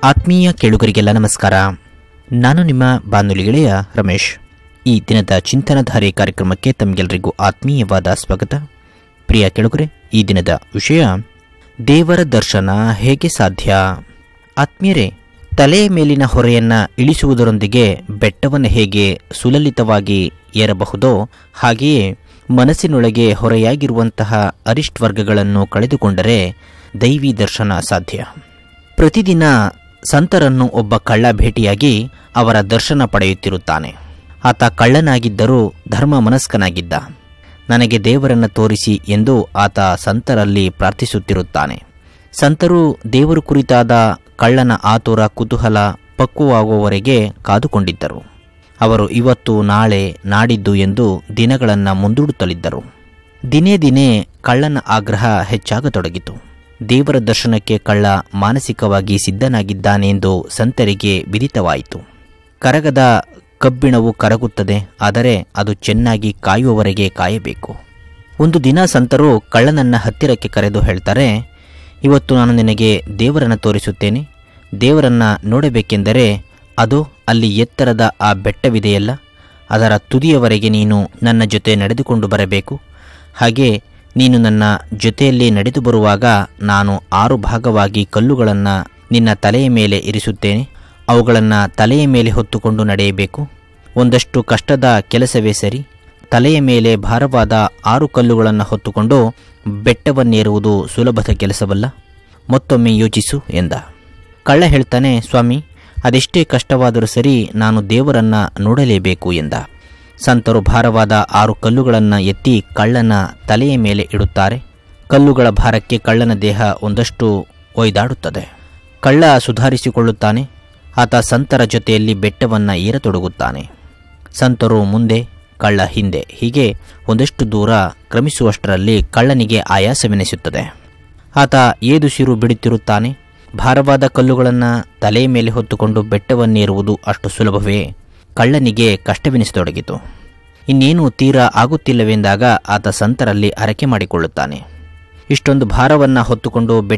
ಆತ್ಮೀಯ ಕೇಳುಗರಿಗೆಲ್ಲ ನಮಸ್ಕಾರ ನಾನು ನಿಮ್ಮ ಬಾನುಲಿ ಗೆಳೆಯ ರಮೇಶ್ ಈ ದಿನದ ಚಿಂತನಧಾರೆ ಕಾರ್ಯಕ್ರಮಕ್ಕೆ ತಮಗೆಲ್ಲರಿಗೂ ಆತ್ಮೀಯವಾದ ಸ್ವಾಗತ ಪ್ರಿಯ ಕೇಳುಗರೆ ಈ ದಿನದ ವಿಷಯ ದೇವರ ದರ್ಶನ ಹೇಗೆ ಸಾಧ್ಯ ಆತ್ಮೀಯರೇ ತಲೆಯ ಮೇಲಿನ ಹೊರೆಯನ್ನು ಇಳಿಸುವುದರೊಂದಿಗೆ ಬೆಟ್ಟವನ್ನು ಹೇಗೆ ಸುಲಲಿತವಾಗಿ ಏರಬಹುದೋ ಹಾಗೆಯೇ ಮನಸ್ಸಿನೊಳಗೆ ಹೊರೆಯಾಗಿರುವಂತಹ ಅರಿಷ್ಟ್ ವರ್ಗಗಳನ್ನು ಕಳೆದುಕೊಂಡರೆ ದೈವಿ ದರ್ಶನ ಸಾಧ್ಯ ಪ್ರತಿದಿನ ಸಂತರನ್ನು ಒಬ್ಬ ಕಳ್ಳ ಭೇಟಿಯಾಗಿ ಅವರ ದರ್ಶನ ಪಡೆಯುತ್ತಿರುತ್ತಾನೆ ಆತ ಕಳ್ಳನಾಗಿದ್ದರೂ ಧರ್ಮ ಮನಸ್ಕನಾಗಿದ್ದ ನನಗೆ ದೇವರನ್ನು ತೋರಿಸಿ ಎಂದು ಆತ ಸಂತರಲ್ಲಿ ಪ್ರಾರ್ಥಿಸುತ್ತಿರುತ್ತಾನೆ ಸಂತರು ದೇವರು ಕುರಿತಾದ ಕಳ್ಳನ ಆತುರ ಕುತೂಹಲ ಪಕ್ವವಾಗುವವರೆಗೆ ಕಾದುಕೊಂಡಿದ್ದರು ಅವರು ಇವತ್ತು ನಾಳೆ ನಾಡಿದ್ದು ಎಂದು ದಿನಗಳನ್ನು ಮುಂದೂಡುತ್ತಲಿದ್ದರು ದಿನೇ ದಿನೇ ಕಳ್ಳನ ಆಗ್ರಹ ಹೆಚ್ಚಾಗತೊಡಗಿತು ದೇವರ ದರ್ಶನಕ್ಕೆ ಕಳ್ಳ ಮಾನಸಿಕವಾಗಿ ಸಿದ್ಧನಾಗಿದ್ದಾನೆಂದು ಸಂತರಿಗೆ ವಿದಿತವಾಯಿತು ಕರಗದ ಕಬ್ಬಿಣವು ಕರಗುತ್ತದೆ ಆದರೆ ಅದು ಚೆನ್ನಾಗಿ ಕಾಯುವವರೆಗೆ ಕಾಯಬೇಕು ಒಂದು ದಿನ ಸಂತರು ಕಳ್ಳನನ್ನ ಹತ್ತಿರಕ್ಕೆ ಕರೆದು ಹೇಳ್ತಾರೆ ಇವತ್ತು ನಾನು ನಿನಗೆ ದೇವರನ್ನು ತೋರಿಸುತ್ತೇನೆ ದೇವರನ್ನ ನೋಡಬೇಕೆಂದರೆ ಅದು ಅಲ್ಲಿ ಎತ್ತರದ ಆ ಬೆಟ್ಟವಿದೆಯಲ್ಲ ಅದರ ತುದಿಯವರೆಗೆ ನೀನು ನನ್ನ ಜೊತೆ ನಡೆದುಕೊಂಡು ಬರಬೇಕು ಹಾಗೆ ನೀನು ನನ್ನ ಜೊತೆಯಲ್ಲಿ ನಡೆದು ಬರುವಾಗ ನಾನು ಆರು ಭಾಗವಾಗಿ ಕಲ್ಲುಗಳನ್ನು ನಿನ್ನ ತಲೆಯ ಮೇಲೆ ಇರಿಸುತ್ತೇನೆ ಅವುಗಳನ್ನು ತಲೆಯ ಮೇಲೆ ಹೊತ್ತುಕೊಂಡು ನಡೆಯಬೇಕು ಒಂದಷ್ಟು ಕಷ್ಟದ ಕೆಲಸವೇ ಸರಿ ತಲೆಯ ಮೇಲೆ ಭಾರವಾದ ಆರು ಕಲ್ಲುಗಳನ್ನು ಹೊತ್ತುಕೊಂಡು ಬೆಟ್ಟವನ್ನೇರುವುದು ಸುಲಭದ ಕೆಲಸವಲ್ಲ ಮತ್ತೊಮ್ಮೆ ಯೋಚಿಸು ಎಂದ ಕಳ್ಳ ಹೇಳ್ತಾನೆ ಸ್ವಾಮಿ ಅದೆಷ್ಟೇ ಕಷ್ಟವಾದರೂ ಸರಿ ನಾನು ದೇವರನ್ನ ನೋಡಲೇಬೇಕು ಎಂದ ಸಂತರು ಭಾರವಾದ ಆರು ಕಲ್ಲುಗಳನ್ನು ಎತ್ತಿ ಕಳ್ಳನ ತಲೆಯ ಮೇಲೆ ಇಡುತ್ತಾರೆ ಕಲ್ಲುಗಳ ಭಾರಕ್ಕೆ ಕಳ್ಳನ ದೇಹ ಒಂದಷ್ಟು ಒಯ್ದಾಡುತ್ತದೆ ಕಳ್ಳ ಸುಧಾರಿಸಿಕೊಳ್ಳುತ್ತಾನೆ ಆತ ಸಂತರ ಜೊತೆಯಲ್ಲಿ ಬೆಟ್ಟವನ್ನು ಏರತೊಡಗುತ್ತಾನೆ ಸಂತರು ಮುಂದೆ ಕಳ್ಳ ಹಿಂದೆ ಹೀಗೆ ಒಂದಷ್ಟು ದೂರ ಕ್ರಮಿಸುವಷ್ಟರಲ್ಲಿ ಕಳ್ಳನಿಗೆ ಆಯಾಸವೆನಿಸುತ್ತದೆ ಆತ ಏದುಸಿರು ಬಿಡುತ್ತಿರುತ್ತಾನೆ ಭಾರವಾದ ಕಲ್ಲುಗಳನ್ನು ತಲೆಯ ಮೇಲೆ ಹೊತ್ತುಕೊಂಡು ಬೆಟ್ಟವನ್ನೇರುವುದು ಅಷ್ಟು ಸುಲಭವೇ ಕಳ್ಳನಿಗೆ ಕಷ್ಟವೆನಿಸತೊಡಗಿತು ಇನ್ನೇನು ತೀರಾ ಆಗುತ್ತಿಲ್ಲವೆಂದಾಗ ಆತ ಸಂತರಲ್ಲಿ ಹರಕೆ ಮಾಡಿಕೊಳ್ಳುತ್ತಾನೆ ಇಷ್ಟೊಂದು ಭಾರವನ್ನು ಹೊತ್ತುಕೊಂಡು